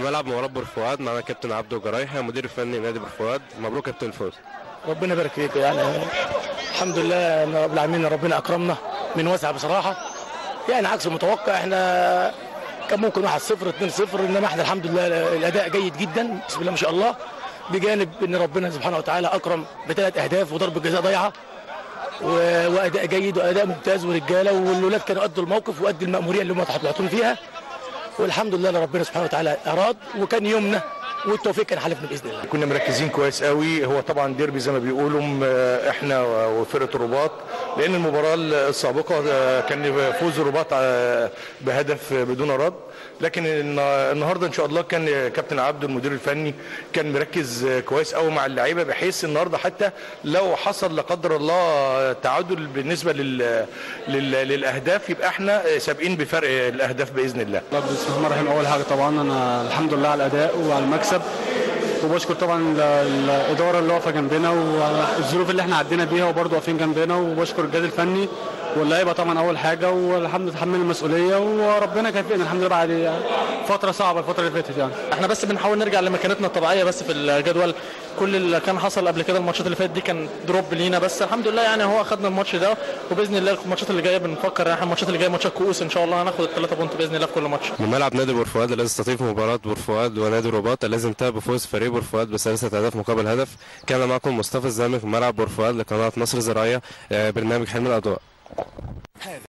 ملعب مباراة بور فؤاد معانا كابتن عبده جرايحة مدير الفني نادي بور فؤاد مبروك كابتن الفوز ربنا يبارك فيك يعني الحمد لله ان رب العالمين ربنا اكرمنا من واسع بصراحه يعني عكس المتوقع احنا كان ممكن 1 0 2 0 انما احنا الحمد لله الاداء جيد جدا بسم الله ما شاء الله بجانب ان ربنا سبحانه وتعالى اكرم بثلاث اهداف وضربه جزاء ضايعه و- واداء جيد واداء ممتاز ورجاله والولاد كانوا قدوا الموقف وقد الماموريه اللي هم حطوا فيها والحمد لله ان ربنا سبحانه وتعالى اراد وكان يومنا والتوفيق كان حالفنا باذن الله كنا مركزين كويس قوي هو طبعا ديربي زي ما بيقولوا م- احنا وفرقه الرباط لان المباراه السابقه آه، كان فوز الرباط آه، بهدف بدون رد لكن الن- النهارده ان شاء الله كان كابتن عبده المدير الفني كان مركز آه، كويس قوي مع اللعيبه بحيث النهارده حتى لو حصل لا قدر الله تعادل بالنسبه لل... لل... للاهداف يبقى احنا سابقين بفرق الاهداف باذن الله لا بسم الله الرحمن الرحيم اول حاجه طبعا انا الحمد لله على الاداء وعلى المكسب وبشكر طبعا ال- الاداره اللي واقفه جنبنا والظروف اللي احنا عدينا بيها وبرضه واقفين جنبنا وبشكر الجهاز الفني واللعيبه طبعا اول حاجه والحمد لله تحمل المسؤوليه وربنا كافئنا الحمد لله بعد فتره صعبه الفتره اللي فاتت يعني احنا بس بنحاول نرجع لمكانتنا الطبيعيه بس في الجدول كل اللي كان حصل قبل كده الماتشات اللي فاتت دي كان دروب لينا بس الحمد لله يعني هو اخدنا الماتش ده وباذن الله الماتشات اللي جايه بنفكر احنا الماتشات اللي جايه ماتشات كؤوس ان شاء الله هناخد الثلاثه بونت باذن الله في كل ماتش من ملعب نادي بور فؤاد الذي استضيف مباراة بور فؤاد ونادي الرباط الذي انتهى بفوز فريق بور فؤاد بثلاثة أهداف مقابل هدف كان معكم مصطفى الزامي في ملعب بور فؤاد لقناة مصر زراعية آه، برنامج حلم الأضواء